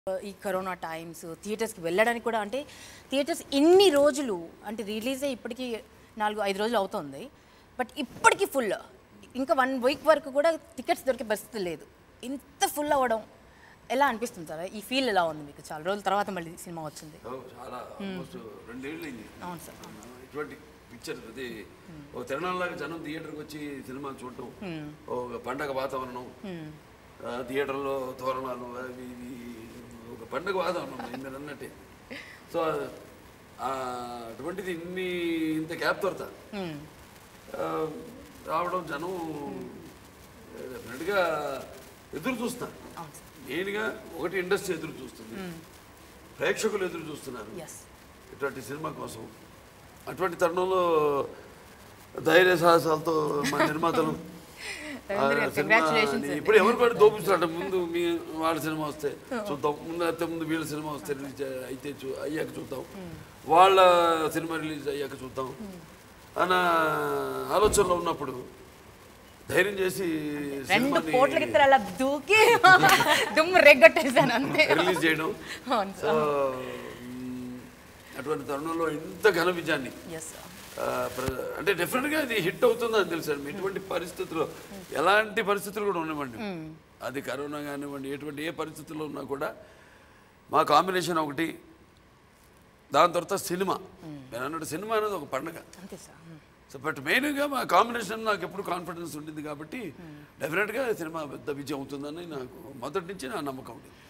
ఈ corona times థియేటర్స్కి వెళ్ళడానికి కూడా అంటే థియేటర్స్ ఇన్ని రోజులు అంటే రిలీజ్ అయ్యి ఇప్పటికీ నాలుగు ఐదు రోజులు అవుతుంది బట్ ఇప్పటికీ ఫుల్ ఇంకా వన్ వీక్ వరకు కూడా టికెట్స్ దొరికే పరిస్థితి లేదు ఇంత ఫుల్ అవ్వడం ఎలా అనిపిస్తుంది సార్ ఈ ఫీల్ ఎలా ఉంది మీకు చాలా రోజుల తర్వాత మళ్ళీ సినిమా వచ్చింది ఓ, చాలా ఆల్మోస్ట్ రెండేళ్ళు అయింది అవును సార్ ఇటువంటి పిక్చర్ అది ఒక తిరణాలలాగా జనం థియేటర్కి వచ్చి సినిమా చూడటం ఒక పండగ వాతావరణం ఆ, థియేటర్లో తోరణాలు అవి ఇవి ఒక పండగ వాతావరణం మీరు అన్నట్టే సో ఆ, అటువంటిది ఇన్ని ఇంత గ్యాప్ తొరత రావడం జనం డెఫినెట్గా ఎదురు చూస్తున్నారు అవును సార్ మెయిన్గా ఒకటి ఇండస్ట్రీ ఎదురు చూస్తుంది ప్రేక్షకులు ఎదురు చూస్తున్నారు ఎస్ ఇటువంటి సినిమా కోసం అటువంటి తరుణంలో ధైర్య సాహసాలతో మా నిర్మాతలు ఆ రవీంద్ర గారు, సినిమా congratulations అండి. ఇప్పుడు ఎవరు కూడా దోపిస్తున్నాడు ముందు మీ వాళ్ళ సినిమా వస్తే చూద్దాం ముందు అయితే ముందు వీళ్ళ సినిమా వస్తే రిలీజ్ అయితే చూ అయ్యాక చూద్దాం వాళ్ళ సినిమా రిలీజ్ అయ్యాక చూద్దాం అన్న ఆలోచనలో ఉన్నప్పుడు ధైర్యం చేసి రెండు సినిమాని కోట్ల గిత్తలు అలా దూకి దుమ్ము రెగ్గొట్టేసాను అంతే రిలీజ్ చేయడం అవును సో మ్, అటువంటి తరుణంలో ఇంత ఘన విజయాన్ని ఎస్ ఆ, ప్ర- అంటే డెఫినెట్గా ఇది హిట్ అవుతుందని తెలుసండి ఎటువంటి పరిస్థితుల్లో ఎలాంటి పరిస్థితులు కూడా ఉండవండి అది కరోనా కానివ్వండి ఎటువంటి ఏ పరిస్థితుల్లో ఉన్నా కూడా మా కాంబినేషన్ ఒకటి దాని తర్వాత సినిమా నేను అన్నట్టు సినిమా అనేది ఒక పండగ అంతే సార్ సో బట్ మెయిన్గా మా కాంబినేషన్ నాకు ఎప్పుడు కాన్ఫిడెన్స్ ఉండింది కాబట్టి డెఫినెట్గా సినిమా పెద్ద విజయం అవుతుందని నాకు మొదటి నుంచి నా నమ్మకం ఉంది